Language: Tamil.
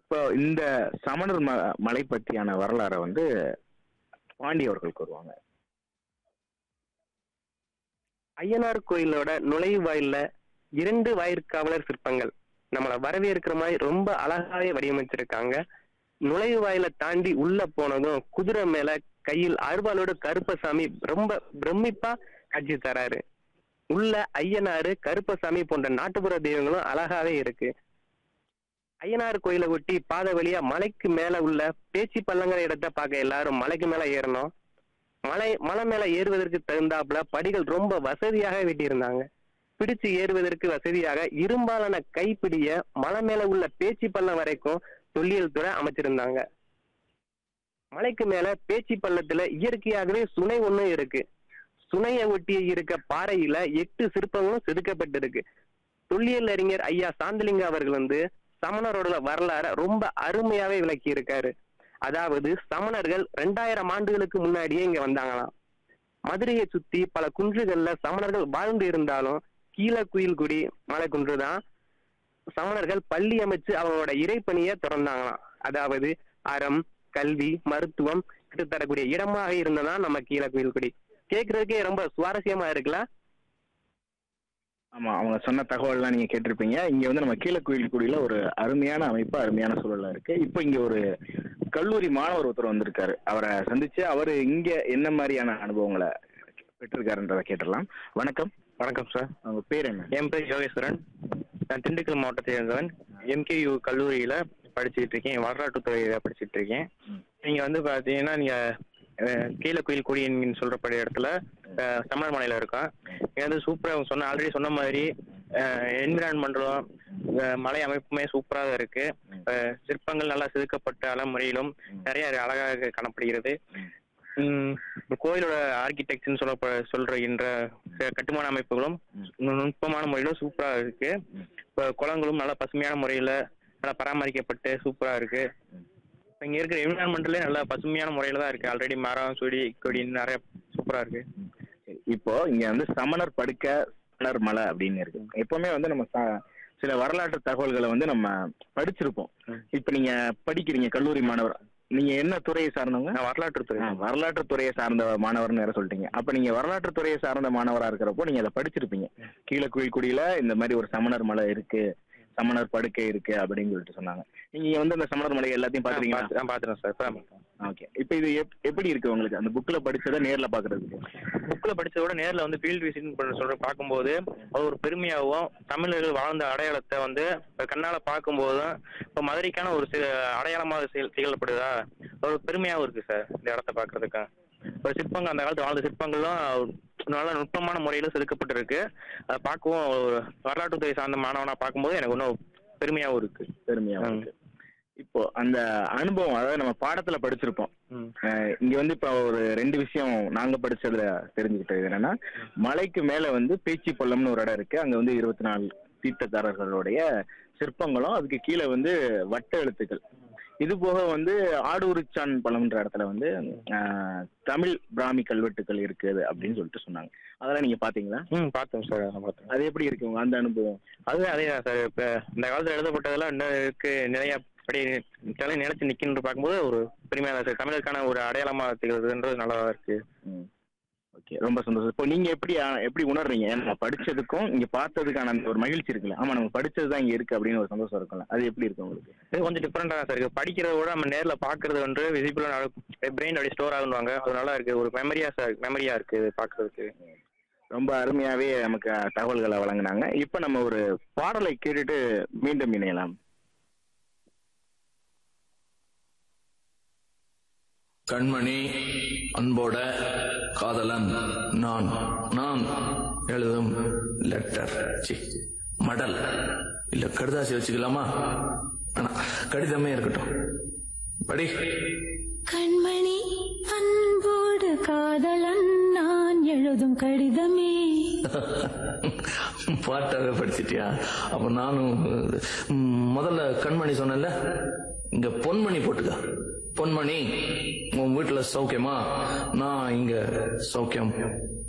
இப்போ இந்த சமணர் ம மலை பற்றியான வரலாறை வந்து பாண்டி அவர்கள் கூறுவாங்க ஐயனார் கோயிலோட நுழைவு வாயில்ல இரண்டு வாயிற்காவலர் சிற்பங்கள் நம்மளை வரவேற்கிற மாதிரி ரொம்ப அழகாவே வடிவமைச்சிருக்காங்க நுழைவு வாயில தாண்டி உள்ள போனதும் குதிரை மேல கையில் அருவாளோட கருப்பசாமி ரொம்ப பிரமிப்பா காட்சி தராரு உள்ள ஐயனாரு கருப்பசாமி போன்ற நாட்டுப்புற தெய்வங்களும் அழகாவே இருக்கு ஐயனார் கோயிலை ஒட்டி பாதை வழியா மலைக்கு மேல உள்ள பேச்சு பள்ளங்கிற இடத்த பார்க்க எல்லாரும் மலைக்கு மேல ஏறணும் மலை மலை மேல ஏறுவதற்கு தகுந்தாப்புல படிகள் ரொம்ப வசதியாக வெட்டியிருந்தாங்க பிடிச்சு ஏறுவதற்கு வசதியாக இரும்பாலான கைப்பிடிய மலை மேல உள்ள பேச்சு பள்ளம் வரைக்கும் தொல்லியல் துறை அமைச்சிருந்தாங்க மலைக்கு மேல பேச்சு பள்ளத்துல இயற்கையாகவே சுனை ஒண்ணும் இருக்கு சுனையை ஒட்டி இருக்க பாறையில எட்டு சிற்பங்களும் செதுக்கப்பட்டிருக்கு தொல்லியல் அறிஞர் ஐயா சாந்தலிங்க அவர்கள் வந்து சமணரோட வரலாற ரொம்ப அருமையாவே விளக்கி இருக்காரு அதாவது சமணர்கள் ரெண்டாயிரம் ஆண்டுகளுக்கு முன்னாடியே இங்க வந்தாங்களாம் மதுரையை சுத்தி பல குன்றுகள்ல சமணர்கள் வாழ்ந்து இருந்தாலும் கீழக்குயில்குடி மலைக்குன்று தான் சமணர்கள் பள்ளி அமைச்சு அவங்களோட இறைப்பணியை திறந்தாங்களாம் அதாவது அறம் கல்வி மருத்துவம் தரக்கூடிய இடமாக இருந்ததா நம்ம கீழக்குயில்குடி கேட்கறதுக்கே ரொம்ப சுவாரஸ்யமா இருக்குல்ல ஆமா அவங்க சொன்ன தகவல்லாம் நீங்க கேட்டிருப்பீங்க இங்க வந்து நம்ம கீழக்குயில்குடியில ஒரு அருமையான அமைப்பு அருமையான சூழல்ல இருக்கு இப்போ இங்க ஒரு கல்லூரி மாணவர் ஒருத்தர் வந்திருக்காரு அவரை சந்திச்சு அவரு இங்க என்ன மாதிரியான அனுபவங்களை பெற்றிருக்காருன்றதை கேட்டுடலாம் வணக்கம் வணக்கம் சார் அவங்க பேர் என்ன என் பேர் யோகேஸ்வரன் நான் திண்டுக்கல் மாவட்டத்தை சேர்ந்தவன் எம்கேயு கல்லூரியில படிச்சுட்டு இருக்கேன் வரலாற்று துறையில படிச்சுட்டு இருக்கேன் நீங்க வந்து பாத்தீங்கன்னா நீங்க அஹ், கீழக்குயில் குடியின் சொல்றப்படி இடத்துல அஹ், தமிழ் மலையில இருக்கோம் இங்க வந்து சூப்பரா அவங்க சொன்ன ஆல்ரெடி சொன்ன மாதிரி என்விரான்மெண்ட்டும் மலை அமைப்புமே சூப்பராக இருக்கு அஹ், சிற்பங்கள் நல்லா செதுக்கப்பட்ட அலமுறையிலும் நிறைய அழகாக காணப்படுகிறது உம் கோயிலோட ஆர்கிடெக்ட்னு சொல்ல சொல்றகின்ற சில கட்டுமான அமைப்புகளும் நு- நுட்பமான முறையிலும் சூப்பரா இருக்கு இப்போ குளங்களும் நல்லா பசுமையான முறையில நல்லா பராமரிக்கப்பட்டு சூப்பரா இருக்கு இப்ப இங்க இருக்கிற என்விரான்மெண்ட்லயே நல்லா பசுமையான முறையில தான் இருக்கு ஆல்ரெடி மரம் செடி கொடின்னு நிறைய சூப்பரா இருக்கு சரி, இப்போ இங்க வந்து சமணர் படுக்க சமணர் மலை அப்படின்னு இருக்கு எப்பவுமே வந்து நம்ம ச- சில வரலாற்று தகவல்களை வந்து நம்ம படிச்சிருப்போம் இப்ப நீங்க படிக்கிறீங்க கல்லூரி மாணவர் நீங்க என்ன துறையை சார்ந்தவங்க நான் வரலாற்று துறை ஆ, வரலாற்று துறையை சார்ந்த மாணவர்னு வேற சொல்லிட்டீங்க அப்ப நீங்க வரலாற்று துறையை சார்ந்த மாணவரா இருக்கிறப்போ நீங்க அதை படிச்சிருப்பீங்க கீழே குயில்குடியில இந்த மாதிரி ஒரு சமணர் மலை இருக்கு சமணர் படுக்கை இருக்கு அப்படின்னு சொல்லிட்டு சொன்னாங்க நீங்க வந்து அந்த சமணர் மலை எல்லாத்தையும் பாத்துறீங்களா நான் பாத்துறேன் சார் ஓகே இப்போ இது எப்- எப்படி இருக்கு உங்களுக்கு அந்த புக்ல படிச்சதை நேர்ல பாக்குறதுக்கு புக்ல படிச்சத விட நேர்ல வந்து ஃபீல்ட் விசிட் சொல்ற பார்க்கும்போது அது ஒரு பெருமையாகவும் தமிழர்கள் வாழ்ந்த அடையாளத்தை வந்து இப்ப கண்ணால பார்க்கும்போதும் இப்போ மதுரைக்கான ஒரு சில அடையாளமாக செயல் திகழப்படுதா ஒரு பெருமையாகவும் இருக்கு சார் இந்த இடத்த பார்க்கறதுக்கு ஒரு சிற்பங்கள் அந்த காலத்து வாழ்ந்த சிற்பங்களும் நல்ல நுட்பமான முறையில் செதுக்கப்பட்டிருக்கு அதை பார்க்கவும் ஒரு வரலாற்றுத்துறை சார்ந்த மாணவனா பார்க்கும்போது எனக்கு இன்னும் பெருமையாகவும் இருக்கு பெருமையா ம். இருக்கு இப்போ அந்த அனுபவம் அதாவது நம்ம பாடத்துல படிச்சிருப்போம் ம். அஹ் இங்க வந்து இப்ப ஒரு ரெண்டு விஷயம் நாங்க படிச்சதுல தெரிஞ்சுக்கிட்டது என்னன்னா மலைக்கு மேல வந்து பேச்சி பள்ளம்னு ஒரு இடம் இருக்கு அங்க வந்து இருபத்தி நாலு தீர்த்தக்காரர்களுடைய சிற்பங்களும் அதுக்கு கீழே வந்து வட்ட எழுத்துக்கள் இது போக வந்து ஆடூரிச்சான் பழம்ன்ற இடத்துல வந்து அஹ், தமிழ் பிராமி கல்வெட்டுக்கள் இருக்குது அப்படின்னு சொல்லிட்டு சொன்னாங்க அதெல்லாம் நீங்க பாத்தீங்களா ம் பார்த்தோம் சார் நான் பார்த்தேன் அது எப்படி இருக்கு உங்க அந்த அனுபவம் அதுவும் அதே தான் சார் இப்போ இந்த காலத்தில் எழுதப்பட்டதெல்லாம் இன்னும் இருக்கு நிறைய அப்படி தலை நிலைச்சு நிற்கின்ற பார்க்கும்போது ஒரு பெருமையாக தான் சார் தமிழுக்கான ஒரு அடையாளமாக திகழ்றதுன்றது நல்லா இருக்கு ஓகே ரொம்ப சந்தோஷம் இப்போ நீங்க எப்படி அஹ், எப்படி உணர்றீங்க ஏன்னா நம்ம படிச்சதுக்கும் இங்க பார்த்ததுக்கான அந்த ஒரு மகிழ்ச்சி இருக்குல்ல ஆமா நம்ம படிச்சது தான் இங்க இருக்கு அப்படின்னு ஒரு சந்தோஷம் இருக்கும்ல அது எப்படி இருக்கு உங்களுக்கு இது கொஞ்சம் டிஃப்ரெண்டாக தான் சார் இருக்கு படிக்கிறத விட நம்ம நேரில் பார்க்கறது வந்து விசிபிளாக பிரெயின் அப்படி ஸ்டோர் ஆகுவாங்க அது நல்லா இருக்கு ஒரு மெமரியா சார் மெமரியா இருக்கு இது பார்க்கறதுக்கு ரொம்ப அருமையாவே நமக்கு அஹ், தகவல்களை வழங்குனாங்க இப்போ நம்ம ஒரு பாடலை கேட்டுட்டு மீண்டும் இணையலாம் கண்மணி அன்போட காதலன் நான் நான் எழுதும் லெட்டர் சி மடல் இல்ல கடுதாசி வச்சுக்கலாமா ஆனா கடிதமே இருக்கட்டும் படி கண்மணி அன்போடு காதலன் நான் எழுதும் கடிதமே பாட்டாவே படிச்சிட்டியா அப்ப நானும் ம், முதல்ல கண்மணி சொன்னேன்ல இங்க பொன்மணி போட்டுக்க பொன்மணி உன் வீட்டுல சௌக்கியமா நான் இங்க சௌக்கியம்